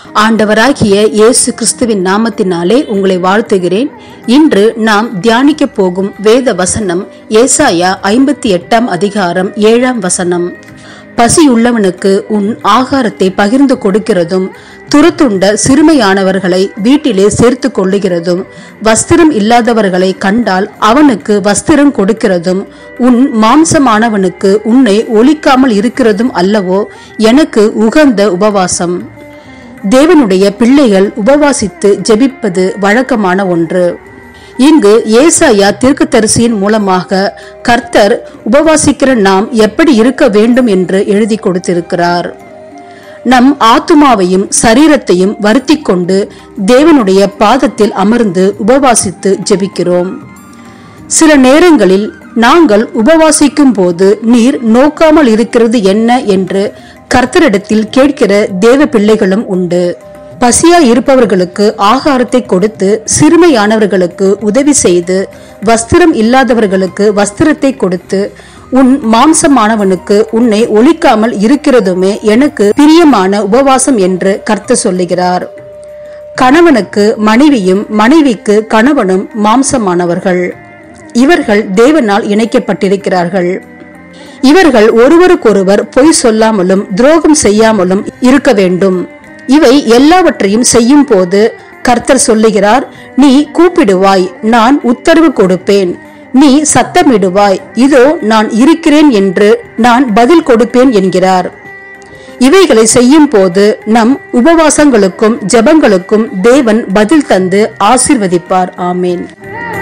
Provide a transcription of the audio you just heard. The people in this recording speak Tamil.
ஆண்டவராகிய இயேசு கிறிஸ்துவின் நாமத்தினாலே உங்களை வாழ்த்துகிறேன் இன்று நாம் தியானிக்க போகும் வேத வசனம் ஏசாயா ஐம்பத்தி எட்டாம் அதிகாரம் ஏழாம் வசனம் பசியுள்ளவனுக்கு உன் ஆகாரத்தை பகிர்ந்து கொடுக்கிறதும் துரத்துண்ட சிறுமையானவர்களை வீட்டிலே சேர்த்து கொள்ளுகிறதும் வஸ்திரம் இல்லாதவர்களை கண்டால் அவனுக்கு வஸ்திரம் கொடுக்கிறதும் உன் மாம்சமானவனுக்கு உன்னை ஒழிக்காமல் இருக்கிறதும் அல்லவோ எனக்கு உகந்த உபவாசம் தேவனுடைய பிள்ளைகள் உபவாசித்து ஜெபிப்பது வழக்கமான ஒன்று இங்கு ஏசாயா தீர்க்கதரிசியின் மூலமாக கர்த்தர் உபவாசிக்கிற நாம் எப்படி இருக்க வேண்டும் என்று எழுதி கொடுத்திருக்கிறார் நம் ஆத்துமாவையும் சரீரத்தையும் வருத்தி கொண்டு தேவனுடைய பாதத்தில் அமர்ந்து உபவாசித்து ஜெபிக்கிறோம் சில நேரங்களில் நாங்கள் உபவாசிக்கும் போது நீர் நோக்காமல் இருக்கிறது என்ன என்று கர்த்தரிடத்தில் கேட்கிற தேவ பிள்ளைகளும் உண்டு பசியா இருப்பவர்களுக்கு ஆகாரத்தை கொடுத்து சிறுமையானவர்களுக்கு உதவி செய்து வஸ்திரம் இல்லாதவர்களுக்கு வஸ்திரத்தை கொடுத்து உன் மாம்சமானவனுக்கு உன்னை ஒழிக்காமல் இருக்கிறதுமே எனக்கு பிரியமான உபவாசம் என்று கர்த்தர் சொல்லுகிறார் கணவனுக்கு மனைவியும் மனைவிக்கு கணவனும் மாம்சமானவர்கள் இவர்கள் தேவனால் இணைக்கப்பட்டிருக்கிறார்கள் இவர்கள் ஒருவருக்கொருவர் பொய் சொல்லாமலும் துரோகம் செய்யாமலும் இருக்க வேண்டும் இவை எல்லாவற்றையும் செய்யும் போது கர்த்தர் சொல்லுகிறார் நீ கூப்பிடுவாய் நான் உத்தரவு கொடுப்பேன் நீ சத்தமிடுவாய் இதோ நான் இருக்கிறேன் என்று நான் பதில் கொடுப்பேன் என்கிறார் இவைகளை செய்யும் போது நம் உபவாசங்களுக்கும் ஜெபங்களுக்கும் தேவன் பதில் தந்து ஆசிர்வதிப்பார் ஆமேன்